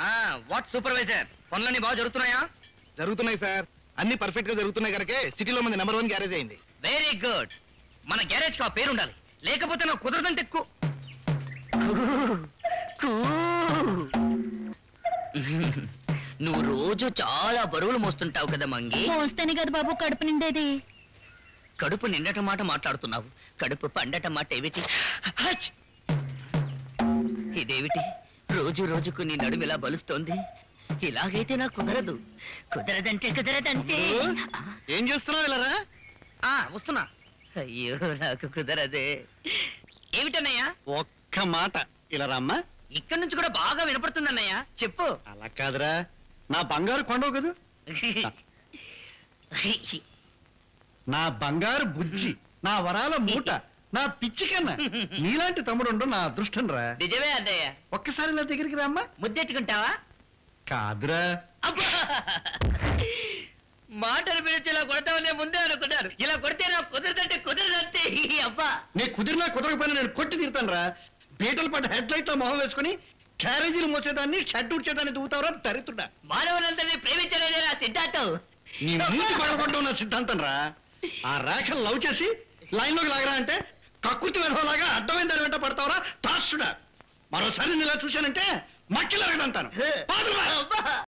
What supervisor పనులన్నీ బాగా జరుగుతున్నాయా జరుగుతున్నాయి సార్ అన్ని పర్ఫెక్ట్ గా జరుగుతున్నాయి కనుకే సిటీలో మంది నెంబర్ వన్ గ్యారేజ్ అయింది వెరీ గుడ్ మన గ్యారేజ్ కి ఆ పేరు ఉండాలి లేకపోతే నాకు కుదరదంటే కు నువ్వు రోజు చాలా బరువులు మోస్తుంటావు కదా మంగి మోస్తేనే కదా బాబు కడుపు నిండేది కడుపు నిండట మాట మాట్లాడుతున్నావు కడుపు పండట మాట ఏమిటి హచ్! ఇదేమిటి రోజు రోజుకు నీ నడుము ఇలా బలుస్తోంది ఇలాగైతే నాకు కుదరదు కుదరదంటే కుదరదంటే ఏం చేస్తున్నావు ఇలా ఆ వస్తున్నా అయ్యో నాకు కుదరదే ఏమిటన్నయ్యా ఒక్క మాట ఇలా రమ్మా ఇక్కడి నుంచి కూడా బాగా వినపడుతుందన్నయ్య చెప్పు అలా కాదురా నా బంగారు కొండవు కదా నా బంగారు బుజ్జి నా వరాల మూట నా పిచ్చి కన్నా నీలాంటి తమ్ముడు నా అదృష్టం రా నిజమే అన్నయ్య ఒక్కసారి ఇలా దగ్గరికి రామ్మా ముద్దెట్టుకుంటావా కాదురా అబ్బా! మాటలు పిలిచి ఇలా కొడతామనే ముందే అనుకున్నారు ఇలా కొడితే నాకు కుదరదంటే కుదరదంటే ఈ అబ్బా నీ కుదిరినా కుదరకపోయినా నేను కొట్టి తీరుతాను రా బీటలు పడ్డ హెడ్ లైట్ తో మొహం వేసుకుని క్యారేజీలు మోసేదాన్ని షర్ట్ ఉడ్చేదాన్ని దూతావురా దరిద్రుడా మానవులందరినీ ప్రేమించలేదే నా సిద్ధాంతం నీ నీటి పడగొట్టడం నా సిద్ధాంతం రా ఆ రేఖలు లవ్ చేసి లైన్ లోకి లాగరా అంటే కక్కుతి వెళ్ళలాగా అడ్డమైన దాని వెంట పడతావురా తాస్తుడా మరోసారి నేను ఇలా చూశానంటే మక్కిలు అరగడంతాను అబ్బా!